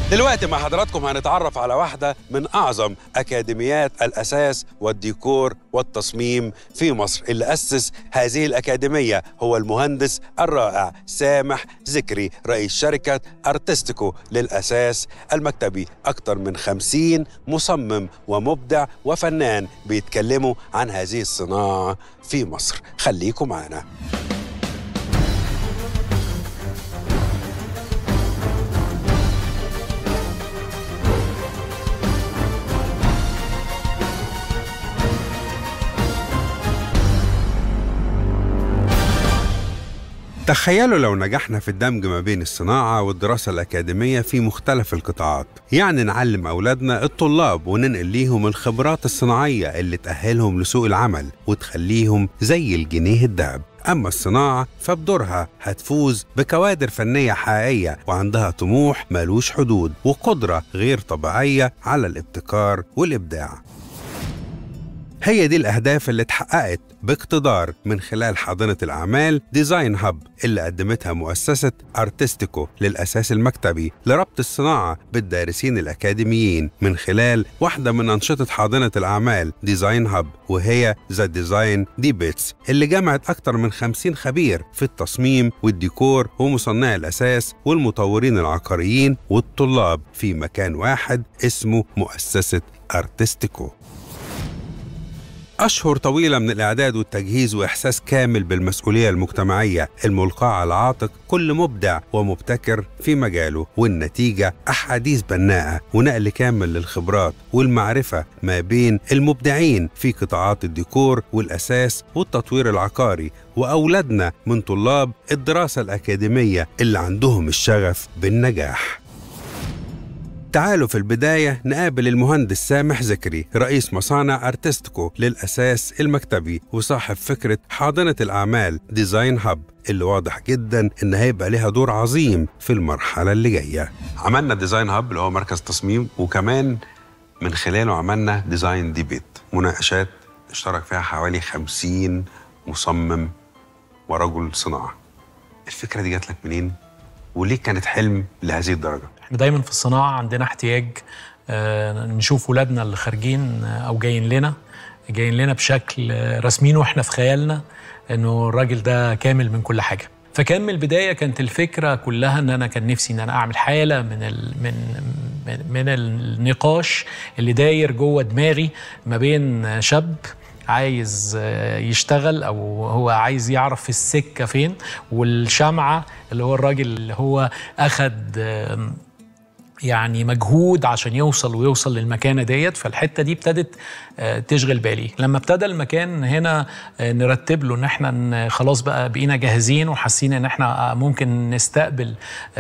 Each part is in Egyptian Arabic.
دلوقتي مع حضراتكم هنتعرف على واحدة من أعظم أكاديميات الأساس والديكور والتصميم في مصر اللي أسس هذه الأكاديمية هو المهندس الرائع سامح ذكري رئيس شركة أرتستيكو للأساس المكتبي أكثر من خمسين مصمم ومبدع وفنان بيتكلموا عن هذه الصناعة في مصر خليكم معنا تخيلوا لو نجحنا في الدمج ما بين الصناعة والدراسة الأكاديمية في مختلف القطاعات يعني نعلم أولادنا الطلاب وننقل ليهم الخبرات الصناعية اللي تأهلهم لسوق العمل وتخليهم زي الجنيه الذهب أما الصناعة فبدورها هتفوز بكوادر فنية حقيقية وعندها طموح ملوش حدود وقدرة غير طبيعية على الابتكار والإبداع هي دي الأهداف اللي اتحققت باقتدار من خلال حاضنة الأعمال ديزاين هاب اللي قدمتها مؤسسة أرتستيكو للأساس المكتبي لربط الصناعة بالدارسين الأكاديميين من خلال واحدة من أنشطة حاضنة الأعمال ديزاين هاب وهي ذا ديزاين ديبيتس اللي جمعت أكتر من 50 خبير في التصميم والديكور ومصنعي الأساس والمطورين العقاريين والطلاب في مكان واحد اسمه مؤسسة أرتستيكو أشهر طويلة من الإعداد والتجهيز وإحساس كامل بالمسؤولية المجتمعية الملقاة على عاتق كل مبدع ومبتكر في مجاله والنتيجة أحاديث بناءة ونقل كامل للخبرات والمعرفة ما بين المبدعين في قطاعات الديكور والأساس والتطوير العقاري وأولادنا من طلاب الدراسة الأكاديمية اللي عندهم الشغف بالنجاح تعالوا في البداية نقابل المهندس سامح ذكري رئيس مصانع أرتستيكو للأساس المكتبي وصاحب فكرة حاضنة الأعمال ديزاين هاب اللي واضح جدا إن هيبقى لها دور عظيم في المرحلة اللي جاية عملنا ديزاين هاب اللي هو مركز تصميم وكمان من خلاله عملنا ديزاين ديبيت مناقشات اشترك فيها حوالي 50 مصمم ورجل صناعة الفكرة دي جات لك منين؟ وليه كانت حلم لهذه الدرجة؟ احنا دايما في الصناعه عندنا احتياج آه، نشوف ولادنا اللي خارجين آه، او جايين لنا جايين لنا بشكل آه، رسمين واحنا في خيالنا انه الراجل ده كامل من كل حاجه فكان من البدايه كانت الفكره كلها ان انا كان نفسي ان انا اعمل حاله من ال من من, من النقاش اللي داير جوه دماغي ما بين شاب عايز يشتغل او هو عايز يعرف السكه فين والشمعه اللي هو الراجل اللي هو اخد يعني مجهود عشان يوصل ويوصل للمكانه ديت فالحته دي ابتدت تشغل بالي لما ابتدى المكان هنا نرتب له ان احنا خلاص بقى بقينا جاهزين وحاسين ان احنا ممكن نستقبل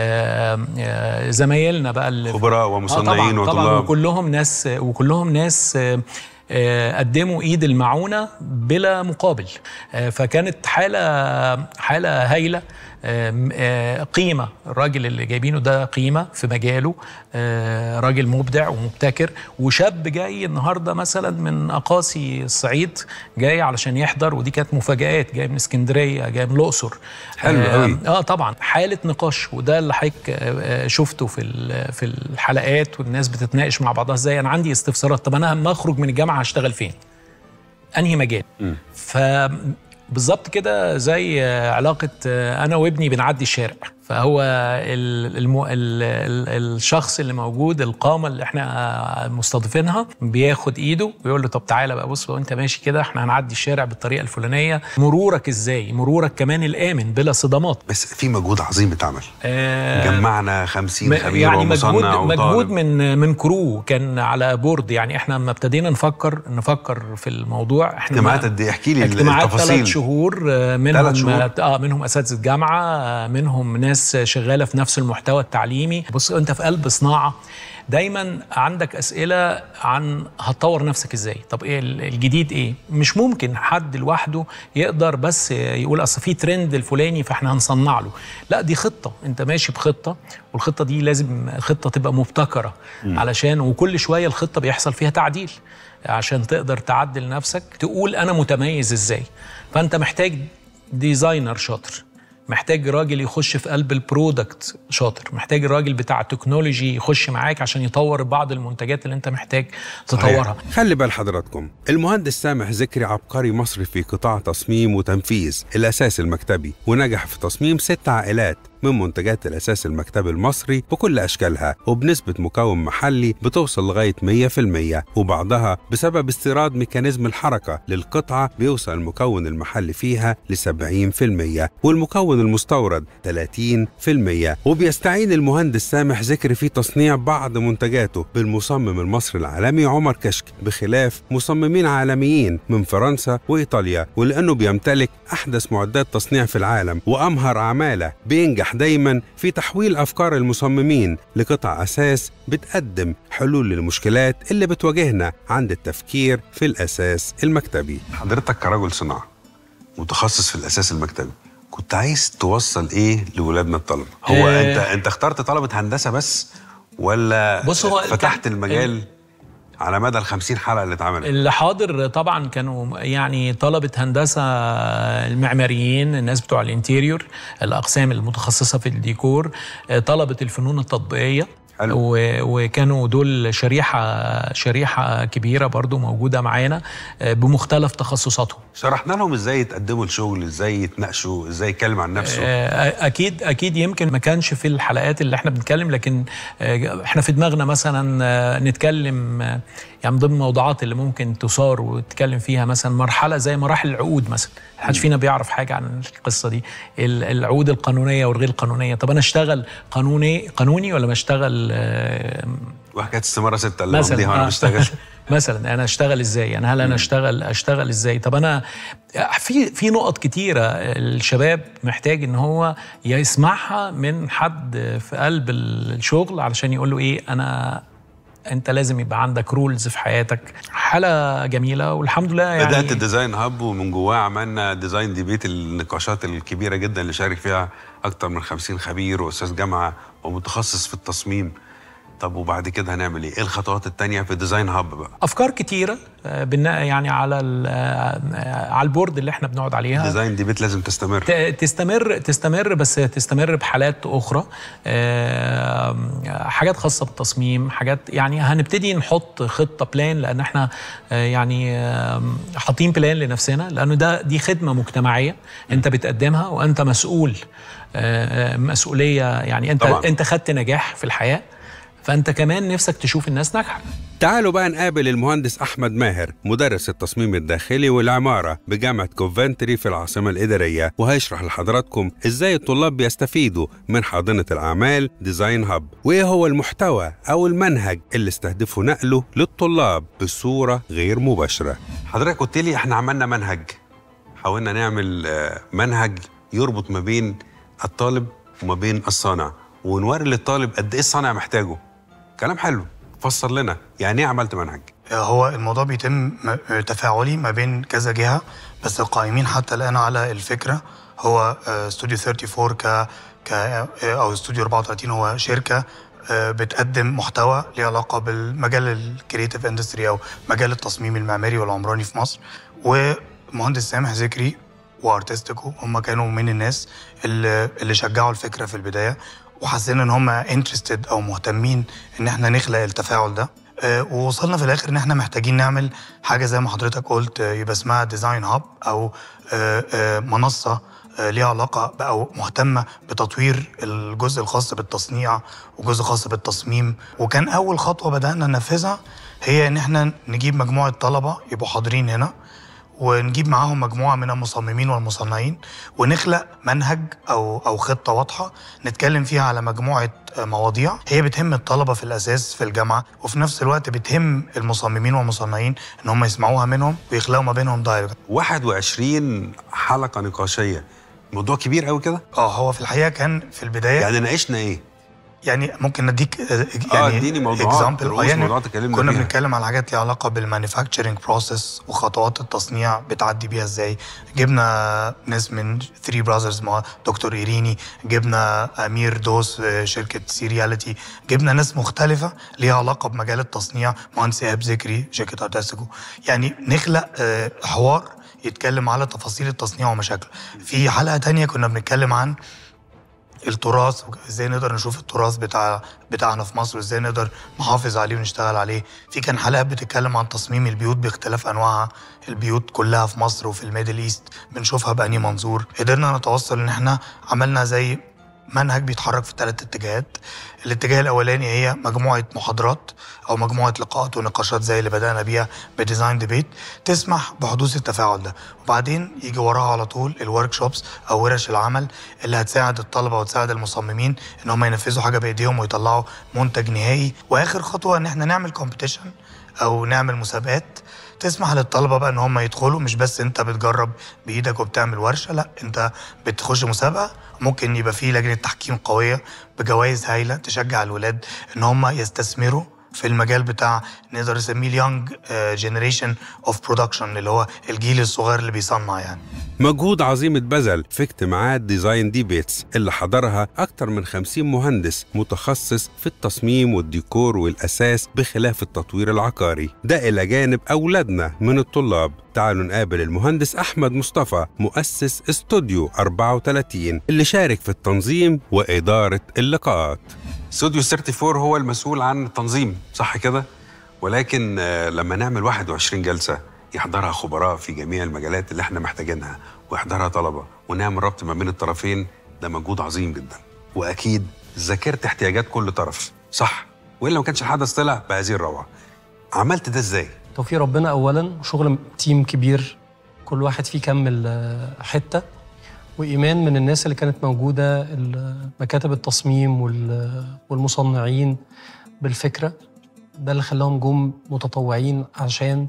زمايلنا بقى خبراء ومصنعين آه طبعا, وطلاب طبعا وكلهم ناس وكلهم ناس قدموا ايد المعونه بلا مقابل فكانت حاله حاله هايله قيمه الراجل اللي جايبينه ده قيمه في مجاله راجل مبدع ومبتكر وشاب جاي النهارده مثلا من اقاصي الصعيد جاي علشان يحضر ودي كانت مفاجات جاي من اسكندريه جاي من الاقصر حلو قوي اه طبعا حاله نقاش وده اللي حضرتك شفته في في الحلقات والناس بتتناقش مع بعضها ازاي انا عندي استفسارات طب انا لما اخرج من الجامعه هشتغل فين انهي مجال ف بالظبط كده زي علاقة أنا وابني بنعدي الشارع فهو المو... ال... ال... الشخص اللي موجود القامه اللي احنا مستضيفينها بياخد ايده ويقول له طب تعالى بقى بص وانت ماشي كده احنا هنعدي الشارع بالطريقه الفلانيه مرورك ازاي مرورك كمان الامن بلا صدمات بس في مجهود عظيم اتعمل آه جمعنا 50 خبير يعني ومصنع مجهود وطالب. مجهود من من كرو كان على بورد يعني احنا لما ابتدينا نفكر نفكر في الموضوع احنا اجتماعات قد ايه احكي لي اجتماعات التفاصيل ثلاث شهور منهم ثلاث شهور. اه منهم اساتذه جامعه منهم ناس شغاله في نفس المحتوى التعليمي بص انت في قلب صناعه دايما عندك اسئله عن هتطور نفسك ازاي طب ايه الجديد ايه مش ممكن حد لوحده يقدر بس يقول اصل في ترند الفلاني فاحنا هنصنع له لا دي خطه انت ماشي بخطه والخطه دي لازم خطه تبقى مبتكره م. علشان وكل شويه الخطه بيحصل فيها تعديل عشان تقدر تعدل نفسك تقول انا متميز ازاي فانت محتاج ديزاينر شاطر محتاج راجل يخش في قلب البرودكت شاطر محتاج راجل بتاع تكنولوجي يخش معاك عشان يطور بعض المنتجات اللي انت محتاج تطورها خلي بال حضراتكم المهندس سامح ذكري عبقري مصري في قطاع تصميم وتنفيذ الأساس المكتبي ونجح في تصميم ست عائلات من منتجات الأساس المكتبي المصري بكل أشكالها وبنسبة مكون محلي بتوصل لغاية 100% وبعضها بسبب استيراد ميكانيزم الحركة للقطعة بيوصل المكون المحلي فيها ل 70% والمكون المستورد 30% وبيستعين المهندس سامح ذكري في تصنيع بعض منتجاته بالمصمم المصري العالمي عمر كشك بخلاف مصممين عالميين من فرنسا وإيطاليا ولأنه بيمتلك أحدث معدات تصنيع في العالم وأمهر عمالة بينجح دايما في تحويل أفكار المصممين لقطع أساس بتقدم حلول للمشكلات اللي بتواجهنا عند التفكير في الأساس المكتبي حضرتك كرجل صناعة متخصص في الأساس المكتبي كنت عايز توصل ايه لولادنا الطلبه؟ هو آه. انت انت اخترت طلبه هندسه بس ولا بص هو فتحت كان- المجال على مدى ال 50 حلقه اللي اتعملت؟ اللي حاضر طبعا كانوا يعني طلبة هندسة المعماريين الناس بتوع الانتيريور الأقسام المتخصصة في الديكور طلبة الفنون التطبيقية حلو. و- وكانوا دول شريحة شريحة كبيرة برضو موجودة معانا بمختلف تخصصاتهم شرحنا لهم ازاي يتقدموا لشغل ازاي يتناقشوا ازاي يتكلم عن نفسه آه، اكيد اكيد يمكن ما كانش في الحلقات اللي احنا بنتكلم لكن آه، احنا في دماغنا مثلا آه، نتكلم آه، يعني من ضمن الموضوعات اللي ممكن تثار وتتكلم فيها مثلا مرحله زي مراحل العقود مثلا محدش فينا بيعرف حاجه عن القصه دي ال- العقود القانونيه والغير القانونيه طب انا اشتغل قانوني قانوني ولا ما اشتغل آه، وحكايه استماره سته اللي مثلا ممضيها وانا آه. بشتغل مثلا انا اشتغل ازاي يعني هل انا اشتغل اشتغل ازاي طب انا في في نقط كتيره الشباب محتاج ان هو يسمعها من حد في قلب الشغل علشان يقول له ايه انا انت لازم يبقى عندك رولز في حياتك حاله جميله والحمد لله يعني بدات الديزاين هاب ومن جواه عملنا ديزاين ديبيت النقاشات الكبيره جدا اللي شارك فيها اكتر من 50 خبير واستاذ جامعه ومتخصص في التصميم طب وبعد كده هنعمل ايه؟ ايه الخطوات التانية في ديزاين هاب بقى؟ افكار كتيره آه، بناء يعني على ال- آه، على البورد اللي احنا بنقعد عليها ديزاين ديبيت لازم تستمر ت- تستمر تستمر بس تستمر بحالات اخرى آه، حاجات خاصه بالتصميم حاجات يعني هنبتدي نحط خطه بلان لان احنا آه، يعني آه، حاطين بلان لنفسنا لانه ده دي خدمه مجتمعيه انت بتقدمها وانت مسؤول آه، آه، مسؤوليه يعني انت طبعاً. انت خدت نجاح في الحياه فانت كمان نفسك تشوف الناس ناجحه تعالوا بقى نقابل المهندس أحمد ماهر مدرس التصميم الداخلي والعمارة بجامعة كوفنتري في العاصمة الإدارية وهيشرح لحضراتكم إزاي الطلاب بيستفيدوا من حاضنة الأعمال ديزاين هاب وإيه هو المحتوى أو المنهج اللي استهدفوا نقله للطلاب بصورة غير مباشرة حضرتك قلت لي إحنا عملنا منهج حاولنا نعمل آه، منهج يربط ما بين الطالب وما بين الصانع ونوري للطالب قد إيه الصانع محتاجه كلام حلو فسر لنا يعني ايه عملت منهج هو الموضوع بيتم م- تفاعلي ما بين كذا جهة بس القائمين حتى الآن على الفكرة هو آه، استوديو 34 ك ك أو استوديو 34 هو شركة آه، بتقدم محتوى ليه علاقة بالمجال الكريتيف اندستري أو مجال التصميم المعماري والعمراني في مصر ومهندس سامح ذكري وارتستيكو هم كانوا من الناس اللي, اللي شجعوا الفكرة في البداية وحسينا ان هم انترستد او مهتمين ان احنا نخلق التفاعل ده آه، ووصلنا في الاخر ان احنا محتاجين نعمل حاجه زي ما حضرتك قلت آه، يبقى اسمها ديزاين هاب او آه، آه، منصه آه، ليها علاقه بقى او مهتمه بتطوير الجزء الخاص بالتصنيع وجزء خاص بالتصميم وكان اول خطوه بدانا ننفذها هي ان احنا نجيب مجموعه طلبه يبقوا حاضرين هنا ونجيب معاهم مجموعه من المصممين والمصنعين ونخلق منهج او او خطه واضحه نتكلم فيها على مجموعه مواضيع هي بتهم الطلبه في الاساس في الجامعه وفي نفس الوقت بتهم المصممين والمصنعين ان هم يسمعوها منهم ويخلقوا ما بينهم دايركت 21 حلقه نقاشيه موضوع كبير قوي كده اه هو في الحقيقه كان في البدايه يعني ناقشنا ايه يعني ممكن نديك آه، آه، يعني اديني موضوعات، example. رؤوس موضوعات اتكلمنا كنا فيها. بنتكلم على حاجات ليها علاقه بالمانيفاكتشرنج بروسيس وخطوات التصنيع بتعدي بيها ازاي جبنا ناس من 3 براذرز مع دكتور ايريني جبنا امير دوس آه، شركه سيرياليتي جبنا ناس مختلفه ليها علاقه بمجال التصنيع مهندس ايهاب ذكري شركه ارتاسكو يعني نخلق آه، حوار يتكلم على تفاصيل التصنيع ومشاكله في حلقه تانية كنا بنتكلم عن التراث ازاي نقدر نشوف التراث بتاع بتاعنا في مصر وازاي نقدر نحافظ عليه ونشتغل عليه في كان حلقات بتتكلم عن تصميم البيوت باختلاف انواعها البيوت كلها في مصر وفي الميدل ايست بنشوفها بأني منظور قدرنا نتوصل ان احنا عملنا زي منهج بيتحرك في ثلاث اتجاهات الاتجاه الاولاني هي مجموعه محاضرات او مجموعه لقاءات ونقاشات زي اللي بدانا بيها بديزاين ديبيت تسمح بحدوث التفاعل ده وبعدين يجي وراها على طول الورك شوبس او ورش العمل اللي هتساعد الطلبه وتساعد المصممين ان هم ينفذوا حاجه بايديهم ويطلعوا منتج نهائي واخر خطوه ان احنا نعمل كومبيتيشن او نعمل مسابقات تسمح للطلبه بقى ان هم يدخلوا مش بس انت بتجرب بايدك وبتعمل ورشه لا انت بتخش مسابقه ممكن يبقى في لجنه تحكيم قويه بجوائز هايله تشجع الولاد ان هم يستثمروا في المجال بتاع نقدر نسميه اليونج جنريشن اوف برودكشن اللي هو الجيل الصغير اللي بيصنع يعني مجهود عظيم اتبذل في اجتماعات ديزاين ديبيتس اللي حضرها أكتر من 50 مهندس متخصص في التصميم والديكور والأساس بخلاف التطوير العقاري ده إلى جانب أولادنا من الطلاب تعالوا نقابل المهندس أحمد مصطفى مؤسس استوديو 34 اللي شارك في التنظيم وإدارة اللقاءات استوديو 34 هو المسؤول عن التنظيم صح كده؟ ولكن آه، لما نعمل 21 جلسة يحضرها خبراء في جميع المجالات اللي احنا محتاجينها ويحضرها طلبة ونعمل ربط ما بين الطرفين ده مجهود عظيم جدا وأكيد ذاكرت احتياجات كل طرف صح وإلا ما كانش الحدث طلع بهذه الروعة عملت ده ازاي؟ توفيق ربنا اولا وشغل تيم كبير كل واحد فيه كمل آه، حته وايمان من الناس اللي كانت موجوده ال- مكاتب التصميم وال- والمصنعين بالفكره ده اللي خلاهم جم متطوعين عشان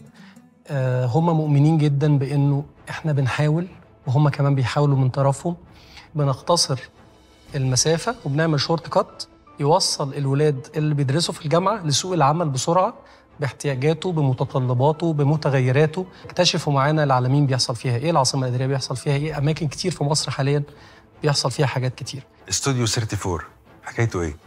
آه، هم مؤمنين جدا بانه احنا بنحاول وهم كمان بيحاولوا من طرفهم بنختصر المسافه وبنعمل شورت كات يوصل الولاد اللي بيدرسوا في الجامعه لسوق العمل بسرعه باحتياجاته بمتطلباته بمتغيراته اكتشفوا معانا العالمين بيحصل فيها ايه العاصمه الاداريه بيحصل فيها ايه اماكن كتير في مصر حاليا بيحصل فيها حاجات كتير استوديو 34 حكايته ايه؟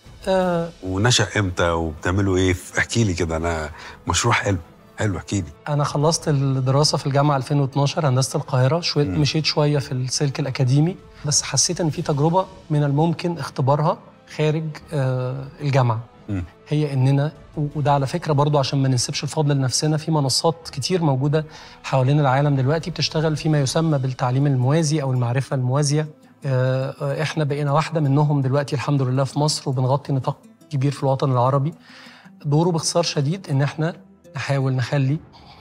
آه ونشأ امتى وبتعملوا ايه؟ احكي لي كده انا مشروع حلو حلو احكي لي انا خلصت الدراسه في الجامعه 2012 هندسه القاهره شوية مم. مشيت شويه في السلك الاكاديمي بس حسيت ان في تجربه من الممكن اختبارها خارج آه الجامعه مم. هي اننا و- وده على فكره برضو عشان ما ننسبش الفضل لنفسنا في منصات كتير موجوده حوالين العالم دلوقتي بتشتغل فيما يسمى بالتعليم الموازي او المعرفه الموازيه آه، آه، احنا بقينا واحده منهم دلوقتي الحمد لله في مصر وبنغطي نطاق كبير في الوطن العربي دوره باختصار شديد ان احنا نحاول نخلي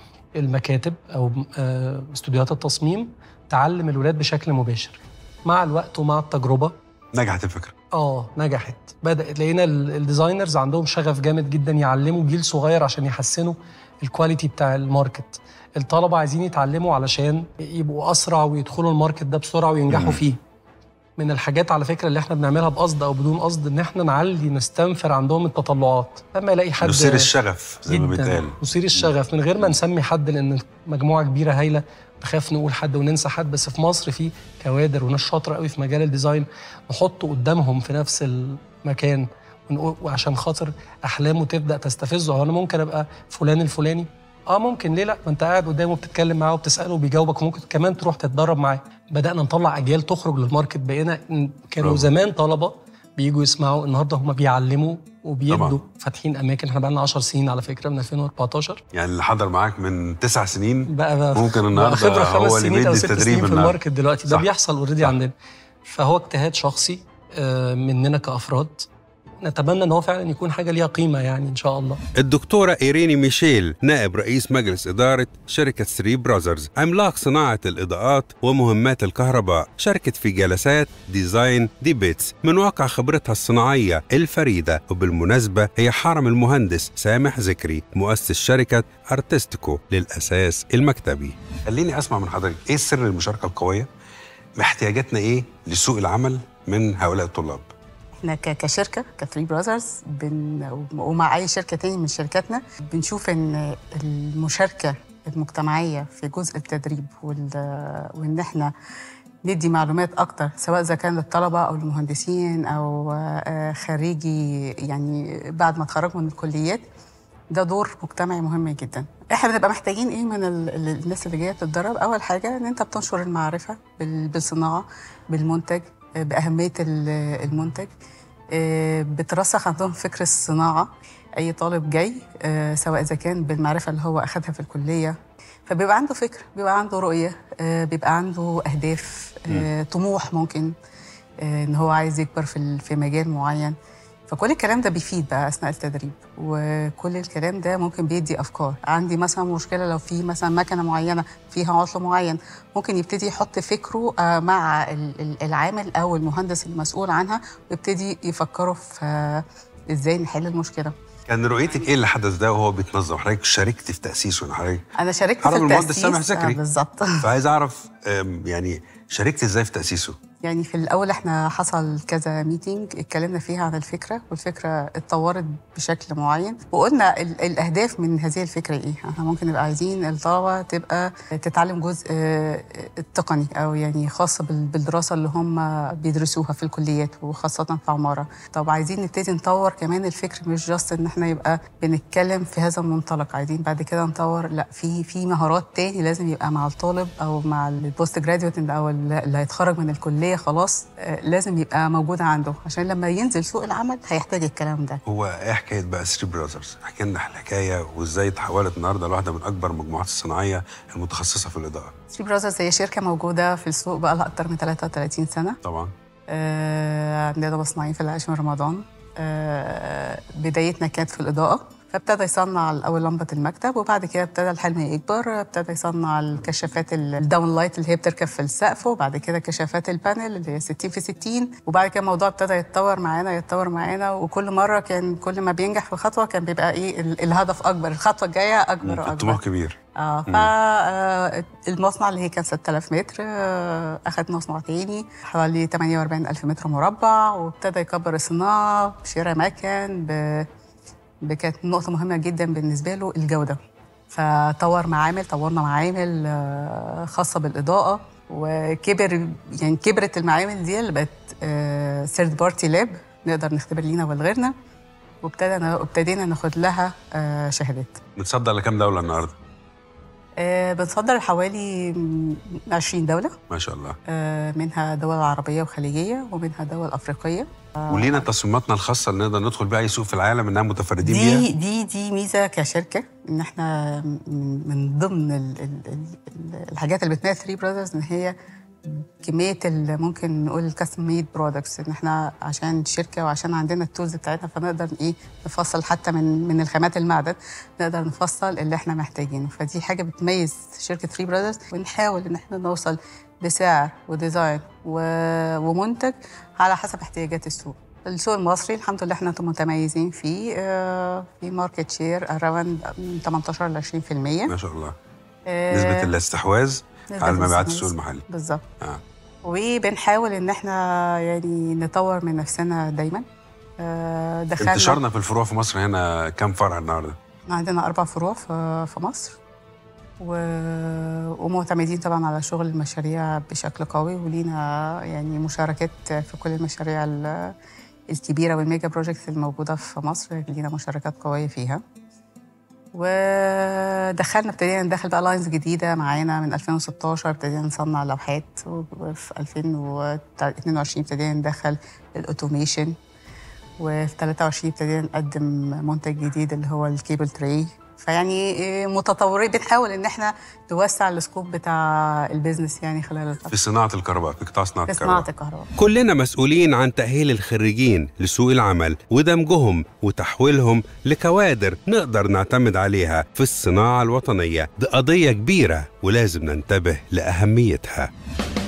المكاتب او آه، استوديوهات التصميم تعلم الولاد بشكل مباشر مع الوقت ومع التجربه نجحت الفكره اه نجحت بدات لقينا ال- الديزاينرز عندهم شغف جامد جدا يعلموا جيل صغير عشان يحسنوا الكواليتي بتاع الماركت الطلبه عايزين يتعلموا علشان يبقوا اسرع ويدخلوا الماركت ده بسرعه وينجحوا مم. فيه من الحاجات على فكره اللي احنا بنعملها بقصد او بدون قصد ان احنا نعلي نستنفر عندهم التطلعات لما يلاقي حد نثير الشغف زي ما بيتقال نثير الشغف من غير ما نسمي حد لان مجموعه كبيره هايله نخاف نقول حد وننسى حد بس في مصر في كوادر وناس شاطره قوي في مجال الديزاين نحطه قدامهم في نفس المكان ونقول وعشان خاطر احلامه تبدا تستفزه هو انا ممكن ابقى فلان الفلاني اه ممكن ليه لا ما انت قاعد قدامه بتتكلم معاه وبتساله وبيجاوبك وممكن كمان تروح تتدرب معاه بدانا نطلع اجيال تخرج للماركت بقينا كانوا برافو. زمان طلبه بيجوا يسمعوا النهارده هم بيعلموا وبيدوا طبعاً. فاتحين اماكن احنا بقى لنا 10 سنين على فكره من 2014 يعني اللي حضر معاك من تسع سنين بقى, بقى ممكن النهاردة خبره خمس هو اللي سنين او بيدي ست التدريب سنين في النهاردة. الماركت دلوقتي ده صح. بيحصل اوريدي صح. عندنا فهو اجتهاد شخصي آه، مننا كافراد نتمنى ان هو فعلا يكون حاجه ليها قيمه يعني ان شاء الله الدكتورة إيريني ميشيل نائب رئيس مجلس إدارة شركة ثري براذرز عملاق صناعة الإضاءات ومهمات الكهرباء شاركت في جلسات ديزاين ديبيتس من واقع خبرتها الصناعية الفريدة وبالمناسبة هي حرم المهندس سامح ذكري مؤسس شركة أرتستيكو للأساس المكتبي خليني أسمع من حضرتك إيه سر المشاركة القوية؟ محتاجاتنا إيه لسوق العمل من هؤلاء الطلاب؟ احنا ك- كشركه كثري براذرز بن ومع اي شركه تاني من شركاتنا بنشوف ان المشاركه المجتمعيه في جزء التدريب وال- وان احنا ندي معلومات اكتر سواء اذا كان للطلبه او المهندسين او آه، خريجي يعني بعد ما اتخرجوا من الكليات ده دور مجتمعي مهم جدا احنا بنبقى محتاجين ايه من ال- ال- الناس اللي جايه تتدرب اول حاجه ان انت بتنشر المعرفه بال- بالصناعه بالمنتج آه، باهميه ال- المنتج آه، بترسخ عندهم فكر الصناعه اي طالب جاي آه، سواء اذا كان بالمعرفه اللي هو اخذها في الكليه فبيبقى عنده فكر بيبقى عنده رؤيه آه، بيبقى عنده اهداف آه، طموح ممكن آه، ان هو عايز يكبر في ال- في مجال معين فكل الكلام ده بيفيد بقى اثناء التدريب وكل الكلام ده ممكن بيدي افكار عندي مثلا مشكله لو في مثلا مكنه معينه فيها عطل معين ممكن يبتدي يحط فكره آه، مع ال- ال- العامل او المهندس المسؤول عنها ويبتدي يفكروا في آه، ازاي نحل المشكله كان رؤيتك ايه اللي حدث ده وهو بيتنظم حضرتك شاركتي في تاسيسه حضرتك انا شاركت في حرم المهندس التاسيس سامح آه، زكري. بالظبط فعايز اعرف أم، يعني شاركت ازاي في تاسيسه يعني في الأول احنا حصل كذا ميتينج اتكلمنا فيها عن الفكرة والفكرة اتطورت بشكل معين وقلنا ال- الأهداف من هذه الفكرة ايه احنا ممكن نبقى عايزين الطلبة تبقى تتعلم جزء آه، التقني أو يعني خاص بال- بالدراسة اللي هم بيدرسوها في الكليات وخاصة في عمارة طب عايزين نبتدي نطور كمان الفكر مش جاست ان احنا يبقى بنتكلم في هذا المنطلق عايزين بعد كده نطور لا في في مهارات تاني لازم يبقى مع الطالب او مع البوست جراديويت او اللي هيتخرج من الكليه خلاص آه، لازم يبقى موجود عنده عشان لما ينزل سوق العمل هيحتاج الكلام ده هو ايه حكايه بقى ثري براذرز احكي لنا الحكايه وازاي تحولت النهارده لواحده من اكبر المجموعات الصناعيه المتخصصه في الاضاءه ثري براذرز هي شركه موجوده في السوق بقى لها اكتر من 33 سنه طبعا آه، عندنا مصنعين في العيش من رمضان آه، بدايتنا كانت في الإضاءة فابتدى يصنع الأول لمبة المكتب وبعد كده ابتدى الحلم يكبر ابتدى يصنع الكشافات ال- الداون لايت اللي هي بتركب في السقف وبعد كده كشافات البانل اللي هي 60 في 60 وبعد كده الموضوع ابتدى يتطور معانا يتطور معانا وكل مرة كان كل ما بينجح في خطوة كان بيبقى ايه ال- الهدف أكبر الخطوة الجاية أكبر وأكبر الطموح كبير اه فالمصنع اللي هي كان 6000 متر آه، اخذ مصنع تاني حوالي 48 الف متر مربع وابتدى يكبر الصناعه بشراء مكن ب... ب- كانت نقطه مهمه جدا بالنسبه له الجوده فطور معامل طورنا معامل آه، خاصه بالاضاءه وكبر يعني كبرت المعامل دي اللي بقت ثيرد بارتي لاب نقدر نختبر لينا ولغيرنا وابتدينا ابتدينا ناخد لها آه، شهادات بتصدر لكام دوله النهارده آه، بنصدر حوالي 20 دولة ما شاء الله آه، منها دول عربية وخليجية ومنها دول أفريقية ولينا تصميماتنا الخاصه اللي نقدر ندخل بيها اي سوق في العالم انها متفردين دي بيها دي دي ميزة كشركة إن إحنا من من ضمن ال ال ال ال- الحاجات اللي بتميز 3 براذرز إن هي كمية اللي ممكن نقول الكاستم ميد برودكتس إن إحنا عشان شركة وعشان عندنا التولز بتاعتنا فنقدر إيه نفصل حتى من من الخامات المعدن نقدر نفصل اللي إحنا محتاجينه فدي حاجة بتميز شركة 3 براذرز ونحاول إن إحنا نوصل لسعر وديزاين و- ومنتج على حسب احتياجات السوق السوق المصري الحمد لله احنا متميزين فيه آه، في ماركت شير اراوند 18 ل 20% ما شاء الله آه، نسبه الاستحواذ نسبة على مبيعات الاستحواذ. السوق المحلي بالظبط آه. وبنحاول ان احنا يعني نطور من نفسنا دايما آه، دخلنا انتشارنا في الفروع في مصر هنا كام فرع النهارده احنا عندنا اربع فروع في في مصر و... ومعتمدين طبعا على شغل المشاريع بشكل قوي ولينا يعني مشاركات في كل المشاريع ال- الكبيره والميجا بروجكتس الموجوده في مصر لينا مشاركات قويه فيها ودخلنا ابتدينا ندخل بقى لاينز جديده معانا من 2016 ابتدينا نصنع لوحات وفي 2022 ابتدينا ندخل الاوتوميشن وفي 23 ابتدينا نقدم منتج جديد اللي هو الكيبل تري فيعني إيه، متطورين بنحاول ان احنا نوسع السكوب بتاع البيزنس يعني خلال الفتره في صناعه الكهرباء في قطاع صناعه في الكهرباء صناعه الكهرباء كلنا مسؤولين عن تأهيل الخريجين لسوق العمل ودمجهم وتحويلهم لكوادر نقدر نعتمد عليها في الصناعة الوطنية دي قضية كبيرة ولازم ننتبه لأهميتها